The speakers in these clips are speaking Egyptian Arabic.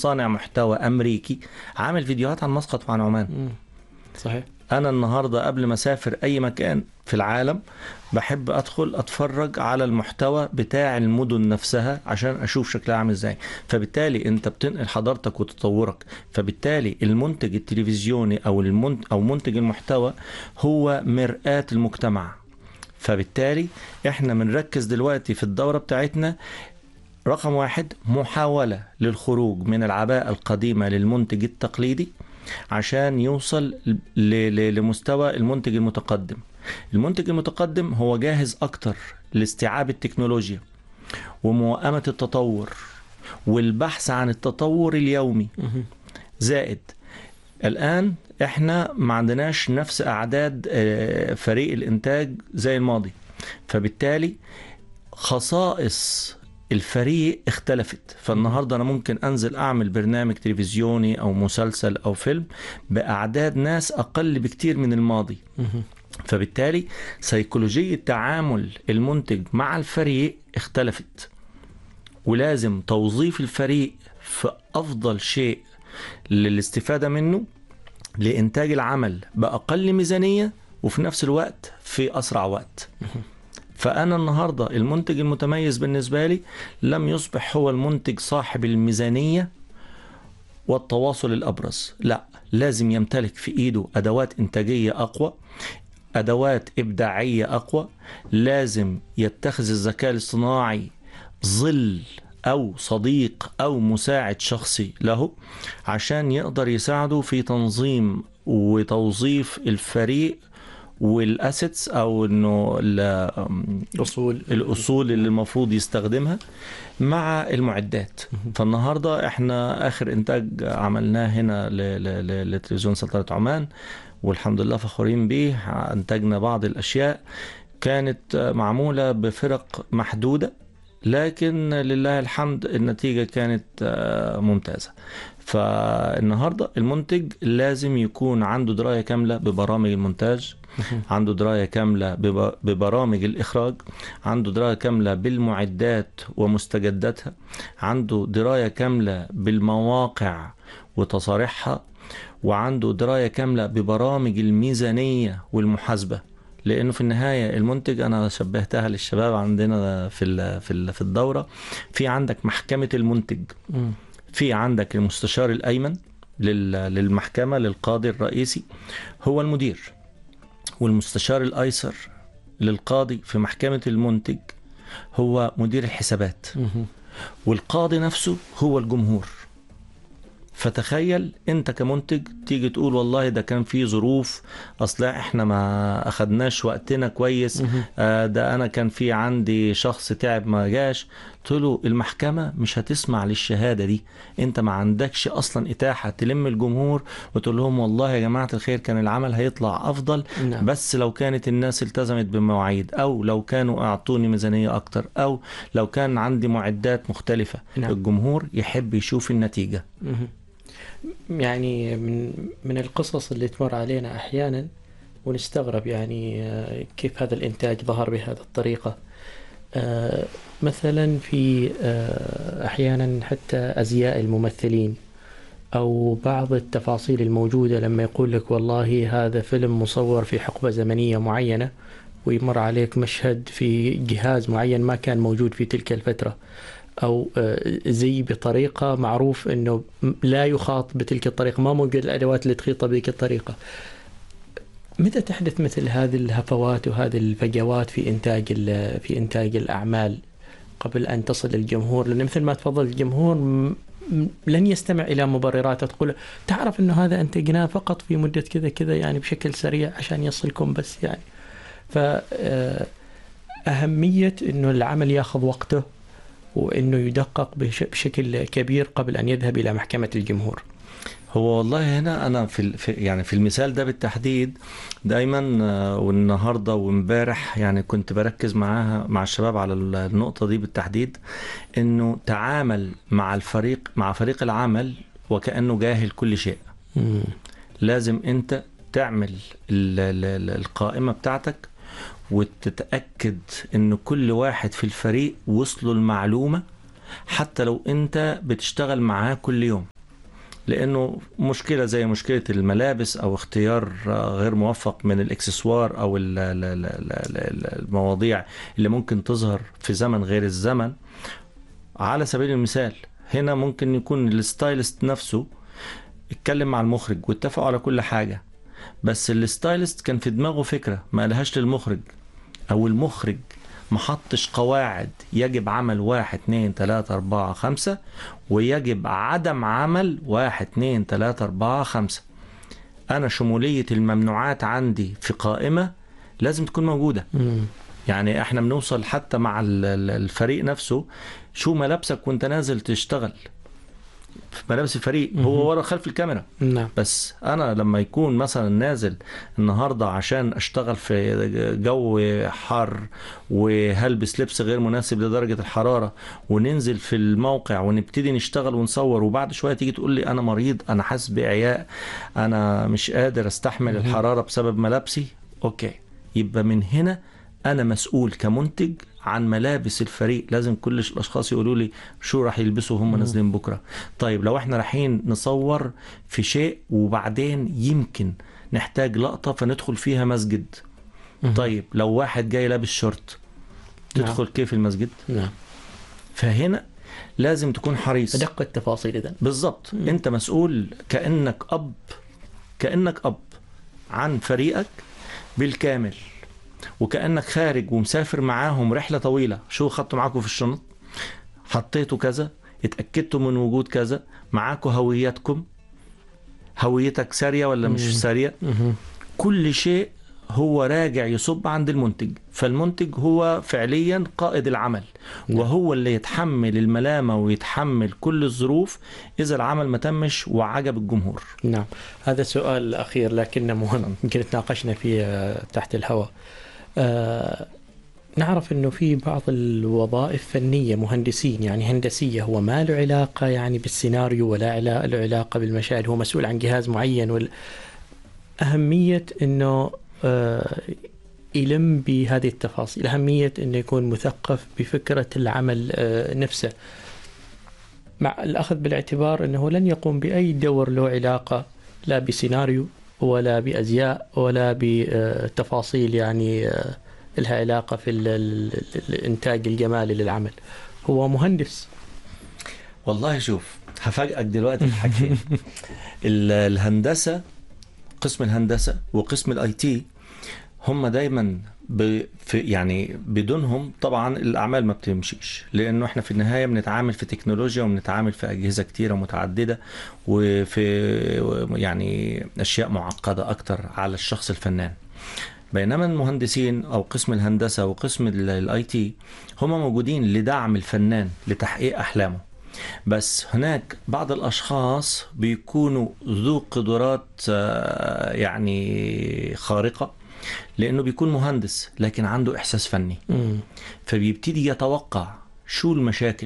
صانع محتوى امريكي عامل فيديوهات عن مسقط وعن عمان مم. صحيح انا النهارده قبل ما اسافر اي مكان في العالم بحب ادخل اتفرج على المحتوى بتاع المدن نفسها عشان اشوف شكلها عامل ازاي فبالتالي انت بتنقل حضارتك وتطورك فبالتالي المنتج التلفزيوني او المنتج او منتج المحتوى هو مرآة المجتمع فبالتالي احنا بنركز دلوقتي في الدورة بتاعتنا رقم واحد محاولة للخروج من العباءة القديمة للمنتج التقليدي عشان يوصل ل- ل- لمستوى المنتج المتقدم المنتج المتقدم هو جاهز أكتر لاستيعاب التكنولوجيا وموائمة التطور والبحث عن التطور اليومي مهم. زائد الآن احنا ما عندناش نفس أعداد آه، فريق الإنتاج زي الماضي فبالتالي خصائص الفريق اختلفت فالنهارده انا ممكن انزل اعمل برنامج تلفزيوني او مسلسل او فيلم باعداد ناس اقل بكتير من الماضي مهم. فبالتالي سيكولوجية تعامل المنتج مع الفريق اختلفت ولازم توظيف الفريق في أفضل شيء للاستفادة منه لإنتاج العمل بأقل ميزانية وفي نفس الوقت في أسرع وقت فأنا النهاردة المنتج المتميز بالنسبة لي لم يصبح هو المنتج صاحب الميزانية والتواصل الأبرز لا لازم يمتلك في إيده أدوات إنتاجية أقوى أدوات إبداعية أقوى لازم يتخذ الذكاء الاصطناعي ظل أو صديق أو مساعد شخصي له عشان يقدر يساعده في تنظيم وتوظيف الفريق والاسيتس او انه ال- اصول الاصول اللي المفروض يستخدمها مع المعدات فالنهارده احنا اخر انتاج عملناه هنا ل- ل- ل- لتلفزيون سلطنه عمان والحمد لله فخورين بيه انتجنا بعض الاشياء كانت معموله بفرق محدوده لكن لله الحمد النتيجه كانت آه، ممتازه فالنهارده المنتج لازم يكون عنده درايه كامله ببرامج المونتاج عنده درايه كامله بب- ببرامج الاخراج عنده درايه كامله بالمعدات ومستجداتها عنده درايه كامله بالمواقع وتصاريحها وعنده درايه كامله ببرامج الميزانيه والمحاسبه لانه في النهايه المنتج انا شبهتها للشباب عندنا في ال- في ال- في الدوره في عندك محكمه المنتج مم. في عندك المستشار الايمن لل- للمحكمه للقاضي الرئيسي هو المدير والمستشار الايسر للقاضي في محكمه المنتج هو مدير الحسابات مهم. والقاضي نفسه هو الجمهور فتخيل انت كمنتج تيجي تقول والله ده كان في ظروف اصل احنا ما اخدناش وقتنا كويس مهم. آه، ده انا كان في عندي شخص تعب ما جاش قلت له المحكمه مش هتسمع للشهاده دي انت ما عندكش اصلا اتاحه تلم الجمهور وتقول لهم والله يا جماعه الخير كان العمل هيطلع افضل نعم. بس لو كانت الناس التزمت بمواعيد او لو كانوا اعطوني ميزانيه اكتر او لو كان عندي معدات مختلفه نعم. الجمهور يحب يشوف النتيجه مهم. يعني من من القصص اللي تمر علينا احيانا ونستغرب يعني آه، كيف هذا الانتاج ظهر بهذه الطريقه آه، مثلا في آه، احيانا حتى ازياء الممثلين او بعض التفاصيل الموجوده لما يقول لك والله هذا فيلم مصور في حقبه زمنيه معينه ويمر عليك مشهد في جهاز معين ما كان موجود في تلك الفتره او آه، زي بطريقه معروف انه م- لا يخاط بتلك الطريقه ما موجود الادوات اللي تخيطه بتلك الطريقه متى تحدث مثل هذه الهفوات وهذه الفجوات في انتاج ال- في انتاج الاعمال قبل ان تصل للجمهور لان مثل ما تفضل الجمهور م- م- لن يستمع الى مبررات تقول تعرف انه هذا انتجناه فقط في مده كذا كذا يعني بشكل سريع عشان يصلكم بس يعني ف آه، اهميه انه العمل ياخذ وقته وانه يدقق بش- بشكل كبير قبل ان يذهب الى محكمه الجمهور. هو والله هنا انا في ال- في- يعني في المثال ده بالتحديد دايما آه، والنهارده وامبارح يعني كنت بركز معاها مع الشباب على ال- النقطه دي بالتحديد انه تعامل مع الفريق مع فريق العمل وكانه جاهل كل شيء مم. لازم انت تعمل ال- ال- ال- القائمه بتاعتك وتتاكد ان كل واحد في الفريق وصلوا المعلومه حتى لو انت بتشتغل معاه كل يوم لانه مشكله زي مشكله الملابس او اختيار آه، غير موفق من الاكسسوار او ال- ال- ال- ال- ال- المواضيع اللي ممكن تظهر في زمن غير الزمن على سبيل المثال هنا ممكن يكون الستايلست نفسه اتكلم مع المخرج واتفقوا على كل حاجه بس الستايلست كان في دماغه فكره ما قالهاش للمخرج او المخرج ما حطش قواعد يجب عمل واحد اتنين تلاتة اربعة خمسة ويجب عدم عمل واحد اتنين تلاتة اربعة خمسة انا شمولية الممنوعات عندي في قائمة لازم تكون موجودة مم. يعني احنا بنوصل حتى مع ال- ال- الفريق نفسه شو ملابسك وانت نازل تشتغل في ملابس الفريق هو ورا خلف الكاميرا نعم بس انا لما يكون مثلا نازل النهارده عشان اشتغل في جو حار وهلبس لبس غير مناسب لدرجه الحراره وننزل في الموقع ونبتدي نشتغل ونصور وبعد شويه تيجي تقول لي انا مريض انا حاسس باعياء انا مش قادر استحمل الحراره بسبب ملابسي اوكي يبقى من هنا انا مسؤول كمنتج عن ملابس الفريق لازم كل الاشخاص يقولوا لي شو راح يلبسوا هم نازلين بكره طيب لو احنا رايحين نصور في شيء وبعدين يمكن نحتاج لقطه فندخل فيها مسجد طيب لو واحد جاي لابس شورت نعم. تدخل كيف المسجد نعم فهنا لازم تكون حريص أدق التفاصيل إذا بالظبط انت مسؤول كانك اب كانك اب عن فريقك بالكامل وكانك خارج ومسافر معاهم رحله طويله شو خدتوا معاكم في الشنط حطيتوا كذا اتاكدتوا من وجود كذا معاكم هويتكم هويتك ساريه ولا مم. مش ساريه مهم. كل شيء هو راجع يصب عند المنتج فالمنتج هو فعليا قائد العمل وهو اللي يتحمل الملامة ويتحمل كل الظروف إذا العمل ما تمش وعجب الجمهور نعم هذا سؤال أخير لكنه مهم يمكن تناقشنا فيه آه، تحت الهواء آه نعرف انه في بعض الوظائف فنيه مهندسين يعني هندسيه هو ما له علاقه يعني بالسيناريو ولا علا- له علاقه بالمشاهد هو مسؤول عن جهاز معين وال... اهميه انه آه يلم بهذه التفاصيل اهميه انه يكون مثقف بفكره العمل آه نفسه مع الاخذ بالاعتبار انه لن يقوم باي دور له علاقه لا بسيناريو ولا بازياء ولا بتفاصيل يعني آه، لها علاقه في ال- ال- ال- الانتاج الجمالي للعمل هو مهندس والله شوف هفاجئك دلوقتي في حاجتين ال- الهندسة قسم الهندسة وقسم الاي تي هم دايما ب... في يعني بدونهم طبعا الاعمال ما بتمشيش لانه احنا في النهايه بنتعامل في تكنولوجيا وبنتعامل في اجهزه كتيره متعدده وفي يعني اشياء معقده اكتر على الشخص الفنان بينما المهندسين او قسم الهندسه وقسم الاي تي هم موجودين لدعم الفنان لتحقيق احلامه بس هناك بعض الاشخاص بيكونوا ذو قدرات آه، يعني خارقه لانه بيكون مهندس لكن عنده احساس فني مم. فبيبتدي يتوقع شو المشاكل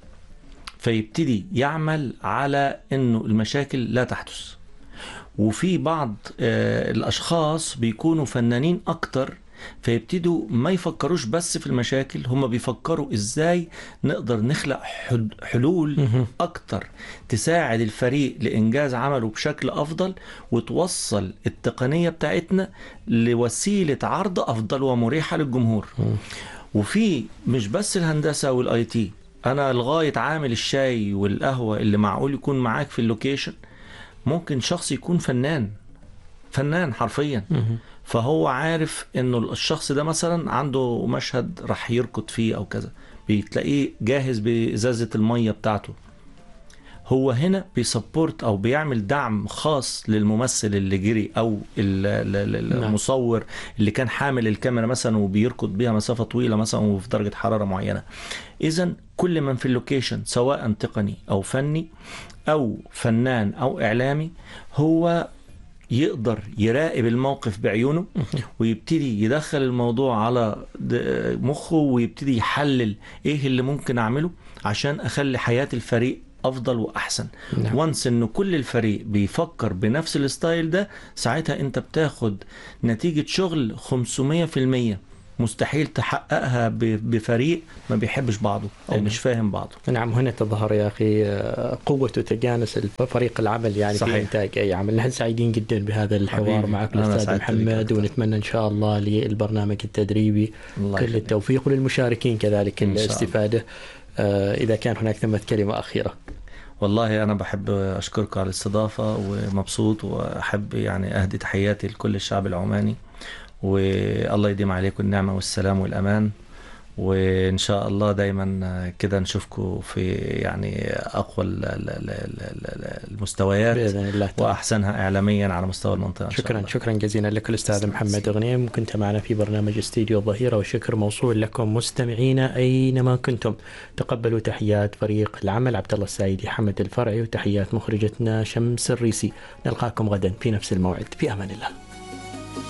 فيبتدي يعمل على انه المشاكل لا تحدث وفي بعض آه، الاشخاص بيكونوا فنانين اكتر فيبتدوا ما يفكروش بس في المشاكل هم بيفكروا ازاي نقدر نخلق حد- حلول مهم. اكتر تساعد الفريق لانجاز عمله بشكل افضل وتوصل التقنيه بتاعتنا لوسيله عرض افضل ومريحه للجمهور مم. وفي مش بس الهندسه والاي تي انا لغايه عامل الشاي والقهوه اللي معقول يكون معاك في اللوكيشن ممكن شخص يكون فنان فنان حرفيا مهم. فهو عارف انه الشخص ده مثلا عنده مشهد راح يركض فيه او كذا بتلاقيه جاهز بازازه الميه بتاعته هو هنا بيسبورت او بيعمل دعم خاص للممثل اللي جري او ال- ال- ال- نعم. المصور اللي كان حامل الكاميرا مثلا وبيركض بيها مسافه طويله مثلا وفي درجه حراره معينه اذا كل من في اللوكيشن سواء تقني او فني او فنان او اعلامي هو يقدر يراقب الموقف بعيونه ويبتدي يدخل الموضوع على د- مخه ويبتدي يحلل ايه اللي ممكن اعمله عشان اخلي حياة الفريق افضل واحسن نعم. وانس ان كل الفريق بيفكر بنفس الستايل ده ساعتها انت بتاخد نتيجة شغل 500% مستحيل تحققها ب- بفريق ما بيحبش بعضه او أيوة. مش فاهم بعضه نعم هنا تظهر يا اخي آه، قوه وتجانس فريق العمل يعني صحيح. في انتاج اي عمل نحن سعيدين جدا بهذا الحوار حبيبي. معك أنا الاستاذ سعدت بك محمد أكثر. ونتمنى ان شاء الله للبرنامج التدريبي الله كل يخليك. التوفيق وللمشاركين كذلك إن شاء الله. الاستفاده آه، اذا كان هناك ثمه كلمه اخيره والله انا بحب اشكركم على الاستضافه ومبسوط واحب يعني اهدي تحياتي لكل الشعب العماني والله يديم عليكم النعمه والسلام والامان وان شاء الله دايما كده نشوفكم في يعني اقوى ال- ال- ال- ال- ال- المستويات باذن الله تعالى واحسنها اعلاميا على مستوى المنطقه إن شاء شكرا الله. شكرا جزيلا لك الاستاذ تسلم. محمد غنيم كنت معنا في برنامج استديو الظهيره والشكر موصول لكم مستمعينا اينما كنتم تقبلوا تحيات فريق العمل عبد الله السعيدي حمد الفرعي وتحيات مخرجتنا شمس الريسي نلقاكم غدا في نفس الموعد في امان الله